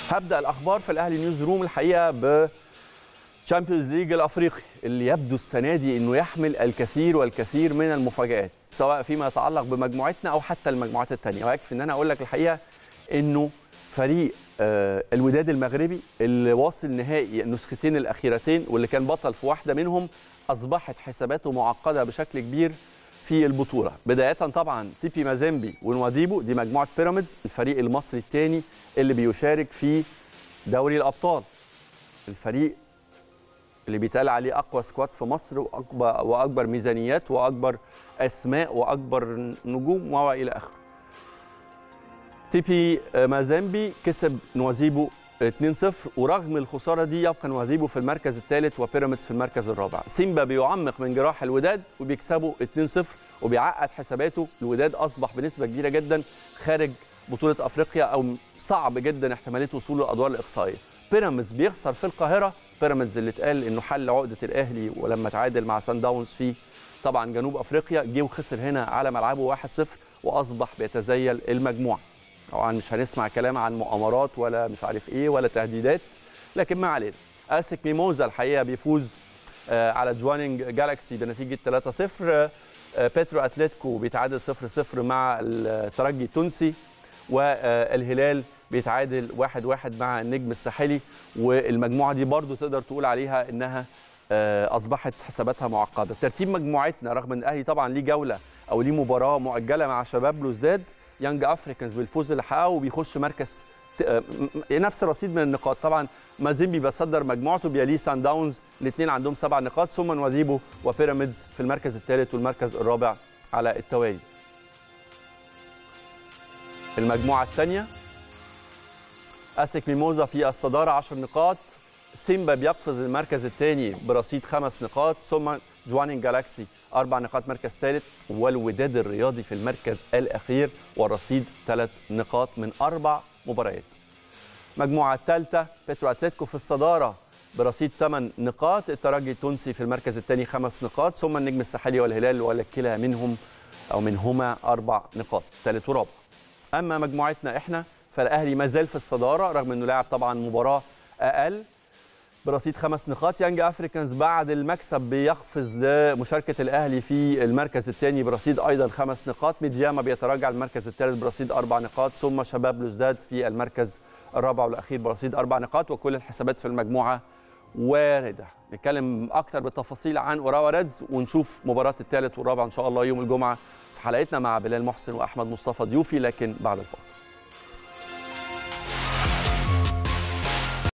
هبدا الاخبار في الاهلي نيوز روم الحقيقه ب تشامبيونز ليج الافريقي اللي يبدو السنه دي انه يحمل الكثير والكثير من المفاجات سواء فيما يتعلق بمجموعتنا او حتى المجموعات الثانيه ويكفي ان انا اقول لك الحقيقه انه فريق آه الوداد المغربي اللي واصل نهائي النسختين الاخيرتين واللي كان بطل في واحده منهم اصبحت حساباته معقده بشكل كبير في البطوله بدايه طبعا تيبي مازيمبي ونواديبو دي مجموعه بيراميدز الفريق المصري الثاني اللي بيشارك في دوري الابطال الفريق اللي بيتقال عليه اقوى سكواد في مصر واكبر واكبر ميزانيات واكبر اسماء واكبر نجوم والى اخره تيبي مازيمبي كسب نوازيبو 2-0 ورغم الخساره دي يبقى نوازيبو في المركز الثالث وبيراميدز في المركز الرابع سيمبا بيعمق من جراح الوداد وبيكسبوا 2-0 وبيعقد حساباته الوداد اصبح بنسبه كبيره جدا خارج بطوله افريقيا او صعب جدا احتماليه وصوله للادوار الاقصائيه بيراميدز بيخسر في القاهره بيراميدز اللي اتقال انه حل عقده الاهلي ولما تعادل مع سان داونز في طبعا جنوب افريقيا جه وخسر هنا على ملعبه 1-0 واصبح بيتزيل المجموعه طبعا مش هنسمع كلام عن مؤامرات ولا مش عارف ايه ولا تهديدات لكن ما علينا اسك ميموزا الحقيقه بيفوز على جوانينج جالاكسي بنتيجه 3-0 بيترو اتلتيكو بيتعادل 0-0 مع الترجي التونسي والهلال بيتعادل 1-1 مع النجم الساحلي والمجموعه دي برضو تقدر تقول عليها انها اصبحت حساباتها معقده ترتيب مجموعتنا رغم ان الاهلي طبعا ليه جوله او ليه مباراه مؤجله مع شباب بلوزداد يانج افريكانز بالفوز اللي حققه وبيخش مركز نفس الرصيد من النقاط طبعا مازيمبي بيصدر مجموعته بيليه سان داونز الاثنين عندهم سبع نقاط ثم نواديبو وبيراميدز في المركز الثالث والمركز الرابع على التوالي المجموعه الثانيه اسك ميموزا في الصداره 10 نقاط سيمبا بيقفز المركز الثاني برصيد خمس نقاط ثم جوانين جالاكسي اربع نقاط مركز ثالث والوداد الرياضي في المركز الاخير ورصيد ثلاث نقاط من اربع مباريات. المجموعه الثالثه بيترو اتلتيكو في الصداره برصيد ثمان نقاط، الترجي التونسي في المركز الثاني خمس نقاط، ثم النجم الساحلي والهلال وكلا منهم او منهما اربع نقاط، ثالث ورابع. اما مجموعتنا احنا فالاهلي ما زال في الصداره رغم انه لعب طبعا مباراه اقل برصيد خمس نقاط يانج افريكانز بعد المكسب بيقفز لمشاركه الاهلي في المركز الثاني برصيد ايضا خمس نقاط ميدياما بيتراجع المركز الثالث برصيد اربع نقاط ثم شباب بلوزداد في المركز الرابع والاخير برصيد اربع نقاط وكل الحسابات في المجموعه وارده نتكلم اكثر بالتفاصيل عن اوراوا ريدز ونشوف مباراه الثالث والرابع ان شاء الله يوم الجمعه في حلقتنا مع بلال محسن واحمد مصطفى ضيوفي لكن بعد الفاصل